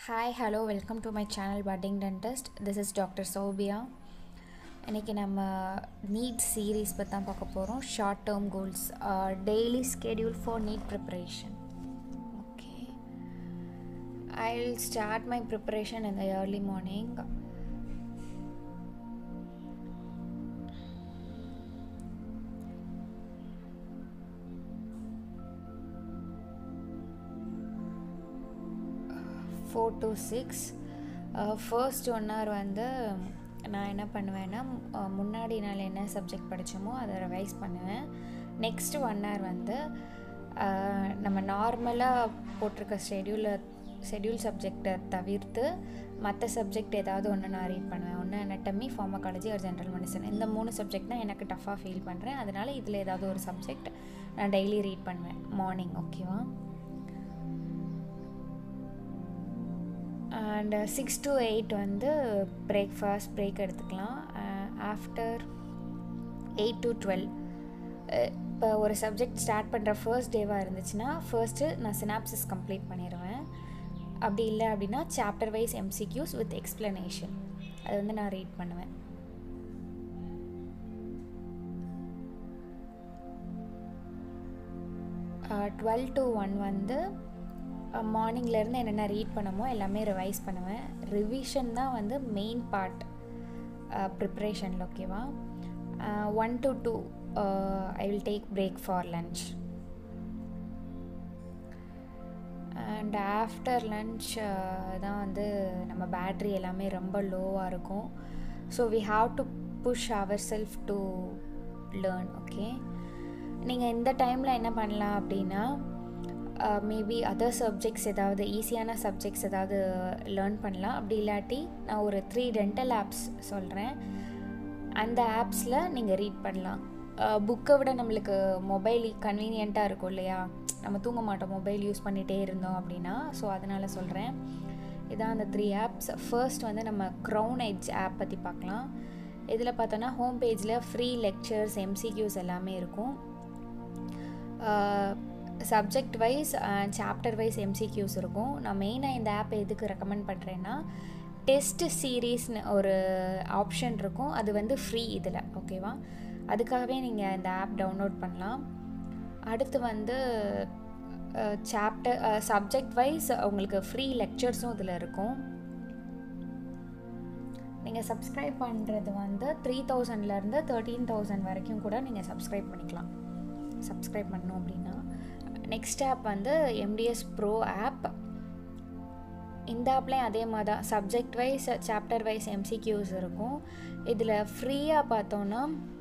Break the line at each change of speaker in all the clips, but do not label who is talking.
hi hello welcome to my channel budding dentist this is doctor Sophia இன்றைக்கி நம்ம NEET series பற்றி தான் பார்க்க போகிறோம் short term goals daily schedule for NEET preparation okay I will start my preparation in the early morning four to six first one hour வந்து நான் என்ன பண்ணுவேன்னா முன்னாடி நாள் என்ன சப்ஜெக்ட் படித்தோமோ அதை ரிவைஸ் பண்ணுவேன் நெக்ஸ்ட் ஒன் ஹவர் வந்து நம்ம நார்மலாக போட்டிருக்க ஷெடியூலை ஷெடியூல் சப்ஜெக்டை தவிர்த்து மற்ற சப்ஜெக்ட் ஏதாவது ஒன்று நான் ரீட் பண்ணுவேன் ஒன்று அனட்டமி ஃபார்மகாலஜி ஒரு ஜென்ரல் மெடிசன் இந்த மூணு சப்ஜெக்ட் தான் எனக்கு டஃப்பாக ஃபீல் பண்ணுறேன் அதனால் இதில் ஏதாவது ஒரு சப்ஜெக்ட் நான் டெய்லி ரீட் பண்ணுவேன் மார்னிங் ஓகேவா அண்ட் சிக்ஸ் டு எயிட் வந்து பிரேக்ஃபாஸ்ட் பிரேக் எடுத்துக்கலாம் ஆஃப்டர் எயிட் டு டுவெல் இப்போ ஒரு சப்ஜெக்ட் ஸ்டார்ட் பண்ணுற ஃபர்ஸ்ட் டேவாக இருந்துச்சுன்னா ஃபர்ஸ்ட்டு நான் சினாப்சிஸ் கம்ப்ளீட் பண்ணிடுவேன் அப்படி இல்லை அப்படின்னா chapter wise MCQs with explanation அது வந்து நான் ரீட் பண்ணுவேன் டுவெல் டு ஒன் வந்து மார்னிங்லேருந்து என்னென்ன ரீட் பண்ணமோ எல்லாமே ரிவைஸ் பண்ணுவேன் ரிவிஷன் தான் வந்து மெயின் பார்ட் ப்ரிப்ரேஷனில் ஓகேவா one to two I will take break for lunch and after lunch தான் வந்து நம்ம பேட்ரி எல்லாமே ரொம்ப லோவாக இருக்கும் so we have to push our self to learn okay நீங்கள் இந்த டைமில் என்ன பண்ணலாம் அப்படின்னா மேபி அதர் சப்ஜெக்ட்ஸ் ஏதாவது ஈஸியான சப்ஜெக்ட்ஸ் ஏதாவது லேர்ன் பண்ணலாம் அப்படி இல்லாட்டி நான் ஒரு த்ரீ டென்டல் ஆப்ஸ் சொல்கிறேன் அந்த ஆப்ஸில் நீங்கள் ரீட் பண்ணலாம் புக்கை விட நம்மளுக்கு மொபைல் கன்வீனியண்ட்டாக இருக்கும் இல்லையா நம்ம தூங்க மாட்டோம் மொபைல் யூஸ் பண்ணிகிட்டே இருந்தோம் அப்படின்னா ஸோ அதனால் சொல்கிறேன் இதான் அந்த த்ரீ ஆப்ஸ் ஃபர்ஸ்ட் வந்து நம்ம க்ரௌன் எட்ஜ் ஆப் பற்றி பார்க்கலாம் இதில் பார்த்தோன்னா ஹோம் பேஜில் ஃப்ரீ லெக்சர்ஸ் எம்சிக்யூஸ் எல்லாமே இருக்கும் subject wise chapter wise MCQs இருக்கும் நான் மெயினாக இந்த ஆப் எதுக்கு ரெக்கமெண்ட் பண்ணுறேன்னா டெஸ்ட் சீரீஸ்னு ஒரு ஆப்ஷன் இருக்கும் அது வந்து ஃப்ரீ இதில் ஓகேவா அதுக்காகவே நீங்கள் இந்த ஆப் டவுன்லோட் பண்ணலாம் அடுத்து வந்து சாப்டர் சப்ஜெக்ட் வைஸ் உங்களுக்கு ஃப்ரீ லெக்சர்ஸும் இதில் இருக்கும் நீங்கள் சப்ஸ்கிரைப் பண்ணுறது வந்து த்ரீ தௌசண்ட்லேருந்து தேர்ட்டீன் தௌசண்ட் வரைக்கும் கூட நீங்கள் சப்ஸ்கிரைப் பண்ணிக்கலாம் சப்ஸ்கிரைப் பண்ணணும் அப்படின்னா நெக்ஸ்ட் ஆப் வந்து எம்டிஎஸ் ப்ரோ ஆப் இந்த ஆப்லேயும் அதே மாதிரி தான் subject wise chapter wise MCQs இருக்கும் இதில் ஃப்ரீயாக பார்த்தோன்னா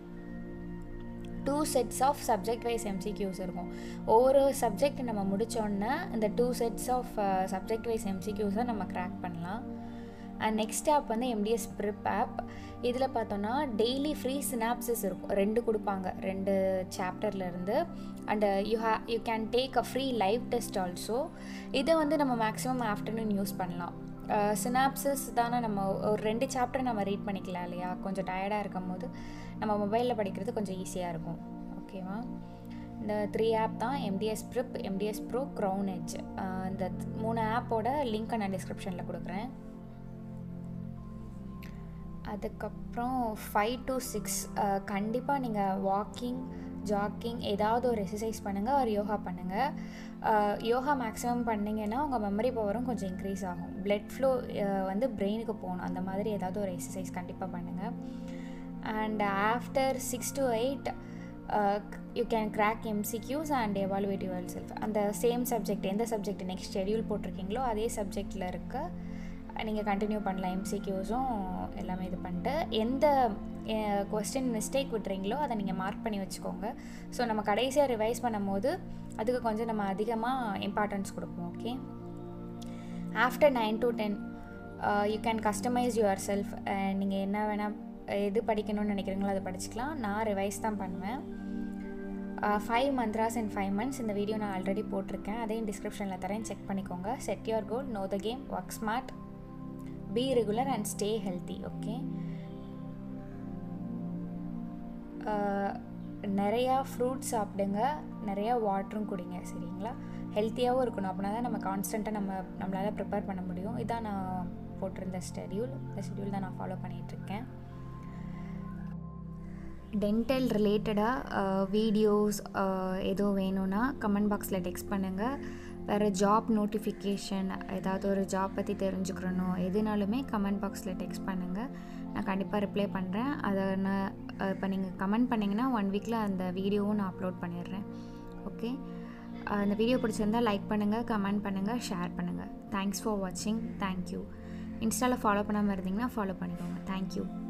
two sets of subject wise MCQs இருக்கும் ஒவ்வொரு சப்ஜெக்ட் நம்ம முடித்தோன்னே இந்த two sets of subject wise எம்சிக்யூஸை நம்ம க்ராக் பண்ணலாம் அண்ட் நெக்ஸ்ட் ஆப் வந்து எம்டிஎஸ் ப்ரிப் ஆப் இதில் பார்த்தோன்னா டெய்லி ஃப்ரீ சினாப்சிஸ் இருக்கும் ரெண்டு கொடுப்பாங்க ரெண்டு சாப்டர்லேருந்து and you hey you can take a free live test also இதை வந்து நம்ம மேக்ஸிமம் ஆஃப்டர்நூன் யூஸ் பண்ணலாம் சினாப்சிஸ் தானே நம்ம ஒரு ரெண்டு சாப்டர் நம்ம ரீட் பண்ணிக்கலாம் இல்லையா கொஞ்சம் டயர்டாக இருக்கும் போது நம்ம மொபைலில் படிக்கிறது கொஞ்சம் ஈஸியாக இருக்கும் ஓகேவா இந்த த்ரீ ஆப் தான் MDS prep MDS pro crown edge இந்த மூணு ஆப்போட லிங்க்கை நான் டிஸ்கிரிப்ஷனில் கொடுக்குறேன் அதுக்கப்புறம் ஃபைவ் டு சிக்ஸ் கண்டிப்பாக நீங்கள் வாக்கிங் ஜாக்கிங் ஏதாவது ஒரு எக்ஸசைஸ் பண்ணுங்கள் ஒரு யோகா பண்ணுங்கள் யோகா மேக்ஸிமம் பண்ணிங்கன்னா உங்கள் மெமரி பவரும் கொஞ்சம் இன்க்ரீஸ் ஆகும் பிளட் ஃப்ளோ வந்து பிரெயினுக்கு போகணும் அந்த மாதிரி ஏதாவது ஒரு எக்ஸசைஸ் கண்டிப்பாக பண்ணுங்கள் and after six to eight you can crack MCQs and evaluate your self அந்த சேம் சப்ஜெக்ட் எந்த சப்ஜெக்ட் நெக்ஸ்ட் ஷெடியூல் போட்டிருக்கீங்களோ அதே சப்ஜெக்டில் இருக்க நீங்கள் கண்டினியூ பண்ணலாம் எம்சிக்யூஸும் எல்லாமே இது பண்ணிட்டு எந்த கொஸ்டின் மிஸ்டேக் விட்றீங்களோ அதை நீங்கள் மார்க் பண்ணி வச்சுக்கோங்க ஸோ நம்ம கடைசியாக ரிவைஸ் பண்ணும் போது அதுக்கு கொஞ்சம் நம்ம அதிகமாக இம்பார்ட்டன்ஸ் கொடுப்போம் okay after nine to ten you can customise your self நீங்கள் என்ன வேணால் எது படிக்கணும்னு நினைக்கிறீங்களோ அதை படிச்சுக்கலாம் நான் ரிவைஸ் தான் பண்ணுவேன் five mantras and five months இந்த வீடியோ நான் ஆல்ரெடி போட்டிருக்கேன் அதையும் டிஸ்கிரிப்ஷனில் தரேன் செக் பண்ணிக்கோங்க set your goal know the game work smart be regular and stay healthy okay நிறையா ஃப்ரூட்ஸ் சாப்பிடுங்க நிறையா வாட்டரும் குடிங்க சரிங்களா ஹெல்த்தியாகவும் இருக்கணும் அப்படின்னா தான் நம்ம கான்ஸ்டண்ட்டாக நம்ம நம்மளால் ப்ரிப்பேர் பண்ண முடியும் இதான் நான் போட்டிருந்த ஸ்டெடியூல் இந்த ஷெடியூல் தான் நான் ஃபாலோ பண்ணிகிட்ருக்கேன் டென்டல் ரிலேட்டடாக வீடியோஸ் ஏதோ வேணும்னா கமெண்ட் பாக்ஸில் டெக்ஸ்ட் பண்ணுங்கள் வேறு ஜாப் நோட்டிஃபிகேஷன் ஏதாவது ஒரு ஜாப் பற்றி தெரிஞ்சுக்கிறணும் எதுனாலுமே கமெண்ட் பாக்ஸில் டெக்ஸ்ட் பண்ணுங்கள் நான் கண்டிப்பாக ரிப்ளை பண்ணுறேன் அதை நான் இப்போ நீங்கள் கமெண்ட் பண்ணிங்கன்னா ஒன் வீக்கில் அந்த வீடியோவும் நான் அப்லோட் பண்ணிடுறேன் ஓகே அந்த வீடியோ பிடிச்சிருந்தால் லைக் பண்ணுங்கள் கமெண்ட் பண்ணுங்கள் ஷேர் பண்ணுங்கள் தேங்க்ஸ் ஃபார் வாட்சிங் தேங்க்யூ இன்ஸ்டாவில் ஃபாலோ பண்ணாமல் இருந்தீங்கன்னா ஃபாலோ பண்ணிக்கோங்க தேங்க்யூ